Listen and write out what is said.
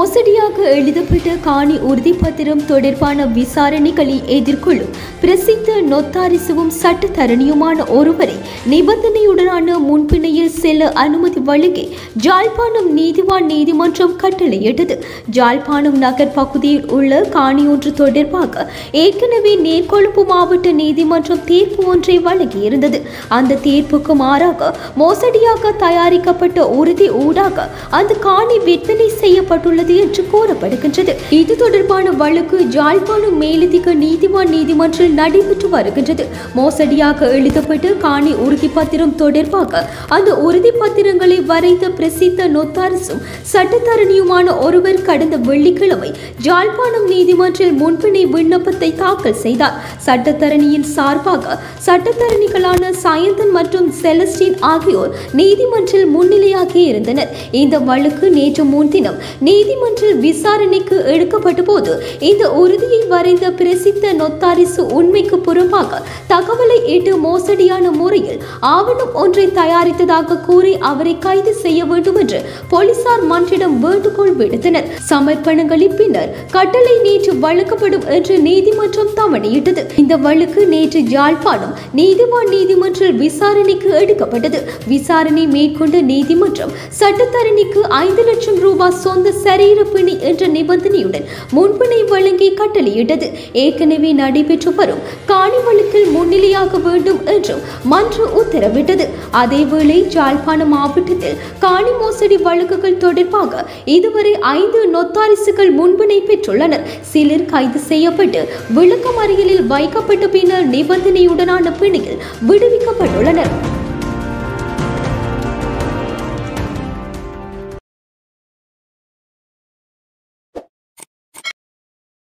மோசடியாக எழுதப்பட்ட காணி உறுதிப்பத்திரம் தொடர்பான விசாரணைகளை எதிர்கொள்ளும் பிரசித்த நொத்தாரிசுவும் சட்டத்தரணியுமான ஒருவரை நிபந்தனையுடனான முன்பிணையில் செல்ல அனுமதி வழங்கி ஜாழ்ப்பாணம் நீதிவான் நீதிமன்றம் கட்டளையிட்டது ஜாழ்ப்பாணம் நகர் பகுதியில் உள்ள காணி ஒன்று தொடர்பாக ஏற்கனவே நேர்கொழும்பு மாவட்ட நீதிமன்றம் தீர்ப்பு ஒன்றை வழங்கியிருந்தது அந்த தீர்ப்புக்கு மாறாக மோசடியாக தயாரிக்கப்பட்ட உறுதி ஊடாக அந்த காணி விற்பனை செய்யப்பட்டுள்ளது என்று கூறப்படுகின்றது இது தொடர்பான வழக்கு ஜாழ்ப்பாணம் மேலதிக நீதிவான் நீதிமன்றில் நடைபெற்று வருகின்றது மோசடியாக எழுதப்பட்ட காணி உறுதிப்பத்திரம் தொடர்பாக அந்த உறுதிப்பத்திரங்களை வரைந்த பிரசித்த நொத்தாரசும் சட்டத்தரணியுமான ஒருவர் கடந்த வெள்ளிக்கிழமை ஜாழ்ப்பாணம் நீதிமன்றில் முன்பிணை விண்ணப்பத்தை தாக்கல் செய்தார் சட்டத்தரணியின் சார்பாக சட்டத்தரணிகளான சாயந்தன் மற்றும் செலஸ்டின் ஆகியோர் நீதிமன்றில் முன்னிலையாகி இருந்தனர் இந்த வழக்கு நேற்று முன்தினம் நீதிமன்றில் விசாரணைக்கு எடுக்கப்பட்ட போது இந்த உறுதியை வரைந்த பிரசித்த நொத்தாரிசு உண்மைக்கு புறம்பாக தகவலை இட்டு மோசடியான முறையில் ஆவணம் ஒன்றை தயாரித்ததாக கூறி அவரை கைது செய்ய வேண்டும் என்று போலீசார் மன்றிடம் வேண்டுகோள் விடுத்தனர் சமர்ப்பணங்களின் பின்னர் கட்டளை நேற்று வழங்கப்படும் என்று நீதிமன்றம் தவணையிட்டது இந்த வழக்கு நேற்று யாழ்ப்பாணம் நீதிவான் நீதிமன்றில் விசாரணைக்கு எடுக்கப்பட்டது விசாரணை மேற்கொண்ட நீதிமன்றம் சட்டத்தரணிக்கு ஐந்து லட்சம் ரூபாய் சொந்த சரீர பிணை என்ற நிபந்தனையுடன் முன்பிணை வழங்கி கட்டளையிட்டது ஏற்கனவே நடைபெற்று வரும் காணி வழக்கில் முன்னிலையாக வேண்டும் என்றும் மன்று உத்தரவிட்டது அதேவேளை யாழ்ப்பாணம் மாவட்டத்தில் காணி மோசடி வழக்குகள் தொடர்பாக இதுவரை ஐந்து நொத்தாரிசுகள் முன்பிணை பெற்றுள்ளனர் சிலர் கைது செய்யப்பட்டு விளக்கமறியலில் வைக்கப்பட்ட பின்னர் நிபந்தனையுடனான பிணையில் விடுவிக்கப்பட்டுள்ளனர்